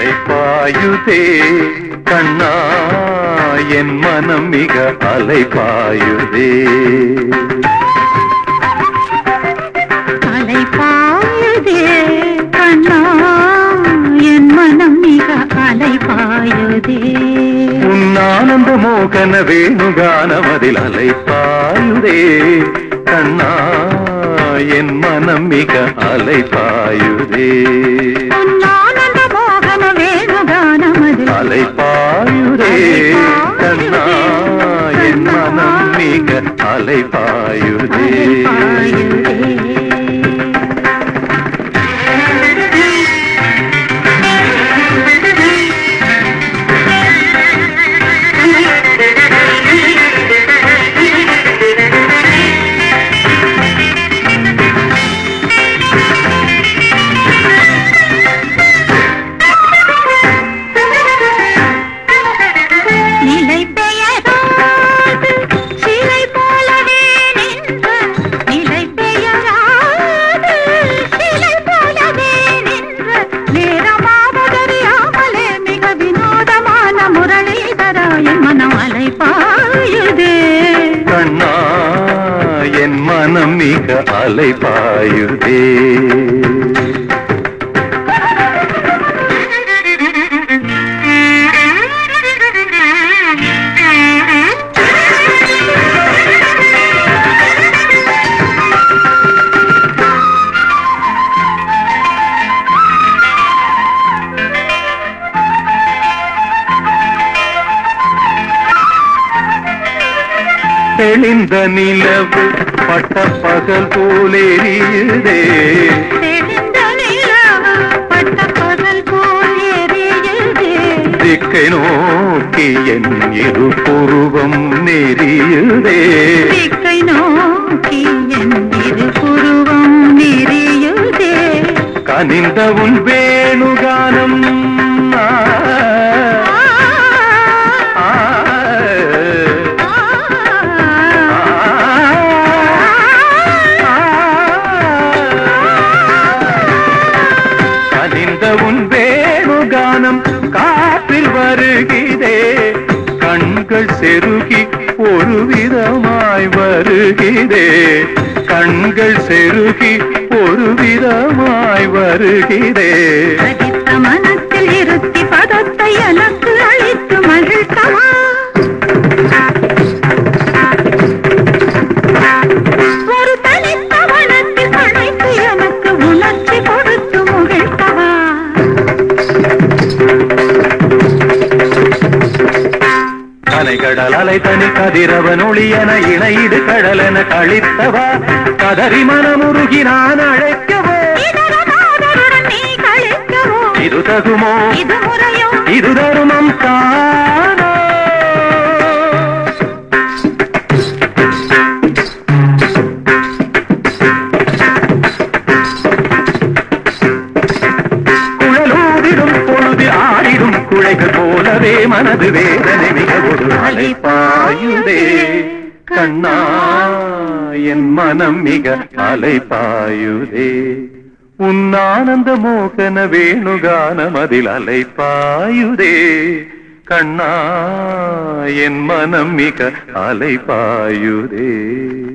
அலைப்பாயுதே கண்ணா என் மனம் மிக அலைப்பாயுதே அலை பாயுதே கண்ணா என் மனம் மிக அலை பாயுதே உன் ஆனந்த மோகன வேணுகானமதில் அலைப்பாயுதே கண்ணா என் மனம் மிக அலைப்பாயுதே ஆனந்த மோகன வேணுகானமது அலைப்பாயுதே கண்ணா என் மனம் மிக அலைப்பாயுதே நிலை பெயராது சிலை போலவே நின்ற நிலை பெயராது சிலை போலவே நின்ற நேரமாவதறியாமலே மிக வினோதமான முரளிதரா என் மனம் அலை பாயுதே கண்ணா என் மனம் மிக அலைப்பாயுதே தெளிந்த நிலவு பட்ட பகல் போலேறியுதே தெளிந்த நிலவு பட்ட பகல் போல் எரியுதே திக்கை நோக்கி என் இரு புருவம் நெறியுதே திக்கை நோக்கி என் இரு புருவம் நெறியுதே கனிந்த உன் வேணுகானம் ஆ, ஆ, கனிந்த உன் வேணுகானம் காற்றில் வருகிறே கண்கள் செருகி ஒரு விதமாய் வருகிறே கண்கள் செருகி ஒரு விதமாய் வருகிறே படித்த மனத்தில் இருத்தி பதத்தை எனக்கு அளித்து மகிழ்த்தவா ஒரு தனித்த மனத்தில் அழைத்து எனக்கு உணர்ச்சி கொடுத்து முகிழ்த்தவா அலைகடல் அலை தனி கதிரவன் ஒளியன இணையிடு கடலென கழித்தவா கதறி மனமுருகி நான் அழைக்கவோ இதர காதலுடன் நீ கழிக்கவோ இது தகுமோ இது முறையோ இது தருமம் தானோ குழலூதிடும் பொழுது ஆடிடும் குழைகள் போலவே மனது வேதனை மிக ஒரு அலைப்பாயுதே கண்ணா என் மனம் மிக அலைப்பாயுதே உன் ஆனந்த மோகன வேணுகானம் அதில் அலைப்பாயுதே கண்ணா என் மனம் மிக அலைப்பாயுதே